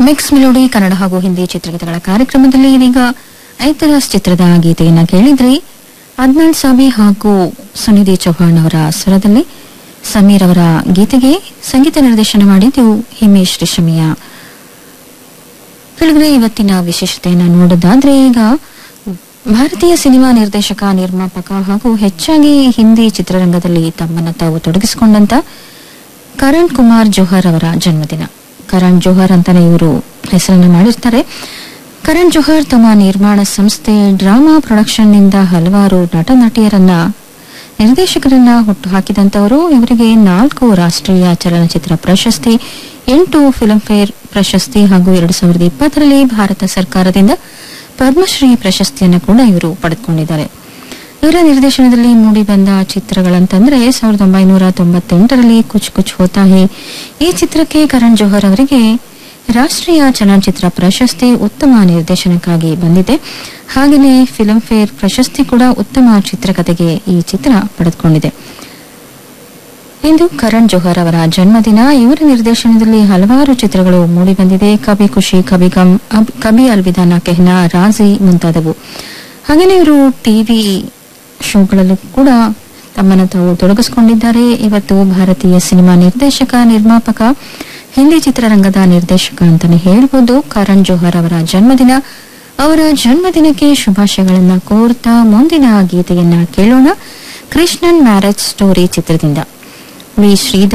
mix melody Kannada ಹಾಗೂ ಹಿಂದಿ ಚಿತ್ರಗೀತೆಗಳ ಕಾರ್ಯಕ್ರಮದಲ್ಲಿ ಇದೀಗ ಐತರಾಸ್ ಚಿತ್ರದ ಗೀತೆಯನ್ನ ಕೇಳಿದ್ರಿ ಅದ್ನಾಳ್ ಸಾಬಿ ಹಾಗೂ ಸುನಿಧಿ ಚೌಹಾಣ್ ಅವರ ಸ್ವರದಲ್ಲಿ ಸಮೀರ್ ಅವರ ಗೀತೆಗೆ ಸಂಗೀತ ನಿರ್ದೇಶನ ಮಾಡಿದ್ದು ಹಿಮೇಶ್ ರೇಷಮಿಯ ಕೆಳಗಡೆ ಇವತ್ತಿನ ವಿಶೇಷತೆಯನ್ನ ನೋಡೋದಾದ್ರೆ ಈಗ ಭಾರತೀಯ ಸಿನಿಮಾ ನಿರ್ದೇಶಕ ನಿರ್ಮಾಪಕ ಹಾಗೂ ಹೆಚ್ಚಾಗಿ ಹಿಂದಿ ಚಿತ್ರರಂಗದಲ್ಲಿ ತಮ್ಮನ್ನ ತಾವು ತೊಡಗಿಸಿಕೊಂಡಂತ ಕರಣ್ ಕುಮಾರ್ ಜೋಹರ್ ಅವರ ಜನ್ಮದಿನ ಕರಣ್ ಜೋಹರ್ ಅಂತಾನೆ ಇವರು ಹೆಸರನ್ನು ಮಾಡಿರ್ತಾರೆ ಕರಣ್ ಜೋಹರ್ ತಮ್ಮ ನಿರ್ಮಾಣ ಸಂಸ್ಥೆ ಡ್ರಾಮಾ ಪ್ರೊಡಕ್ಷನ್ ನಿಂದ ಹಲವಾರು ನಟ ನಟಿಯರನ್ನ ನಿರ್ದೇಶಕರನ್ನ ಹುಟ್ಟುಹಾಕಿದಂತವರು ಇವರಿಗೆ ನಾಲ್ಕು ರಾಷ್ಟ್ರೀಯ ಚಲನಚಿತ್ರ ಪ್ರಶಸ್ತಿ ಎಂಟು ಫಿಲ್ಮ್ಫೇರ್ ಪ್ರಶಸ್ತಿ ಹಾಗೂ ಎರಡು ಸಾವಿರದ ಇಪ್ಪತ್ತರಲ್ಲಿ ಭಾರತ ಸರ್ಕಾರದಿಂದ ಪದ್ಮಶ್ರೀ ಪ್ರಶಸ್ತಿಯನ್ನು ಕೂಡ ಇವರು ಪಡೆದುಕೊಂಡಿದ್ದಾರೆ ಇವರ ನಿರ್ದೇಶನದಲ್ಲಿ ಮೂಡಿಬಂದ ಚಿತ್ರಗಳಂತಂದ್ರೆ ಸಾವಿರದ ಒಂಬೈನೂರ ತೊಂಬತ್ತೆಂಟರಲ್ಲಿ ಕುಚ್ ಕುಚ್ ಹೋತಾ ಹೇ ಈ ಚಿತ್ರಕ್ಕೆ ಕರಣ್ ಜೋಹರ್ ಅವರಿಗೆ ರಾಷ್ಟ್ರೀಯ ಚಲನಚಿತ್ರ ಪ್ರಶಸ್ತಿ ಉತ್ತಮ ನಿರ್ದೇಶನಕ್ಕಾಗಿ ಬಂದಿದೆ ಹಾಗೆಯೇ ಫಿಲ್ಮ್ ಫೇರ್ ಪ್ರಶಸ್ತಿ ಕೂಡ ಉತ್ತಮ ಚಿತ್ರಕಥೆಗೆ ಈ ಚಿತ್ರ ಪಡೆದುಕೊಂಡಿದೆ ಇಂದು ಕರಣ್ ಜೋಹರ್ ಅವರ ಜನ್ಮದಿನ ಇವರ ನಿರ್ದೇಶನದಲ್ಲಿ ಹಲವಾರು ಚಿತ್ರಗಳು ಮೂಡಿಬಂದಿದೆ ಕಬಿ ಖುಷಿ ಕಬಿ ಗಮ್ ಅಬ್- ಕಬಿ ಅಲ್ವಿದಾನ ಕೆಹ್ನಾ ರಾಜಿ ಮುಂತಾದವು ಹಾಗೆಯೇ ಇವರು ಟಿವಿ ಶೋಗಳಲ್ಲೂ ಕೂಡ ತಮ್ಮನ್ನು ತಾವು ತೊಡಗಿಸಿಕೊಂಡಿದ್ದಾರೆ ಇವತ್ತು ಭಾರತೀಯ ಸಿನಿಮಾ ನಿರ್ದೇಶಕ ನಿರ್ಮಾಪಕ ಹಿಂದಿ ಚಿತ್ರರಂಗದ ನಿರ್ದೇಶಕ ಅಂತಾನೆ ಹೇಳ್ಬೋದು ಕರಣ್ ಜೋಹರ್ ಅವರ ಜನ್ಮದಿನ ಅವರ ಜನ್ಮದಿನಕ್ಕೆ ಶುಭಾಶಯಗಳನ್ನ ಕೋರ್ತಾ ಮುಂದಿನ ಗೀತೆಯನ್ನ ಕೇಳೋಣ ಕೃಷ್ಣನ್ ಮ್ಯಾರೇಜ್ ಸ್ಟೋರಿ ಚಿತ್ರದಿಂದ ವಿ ಶ್ರೀಧರ್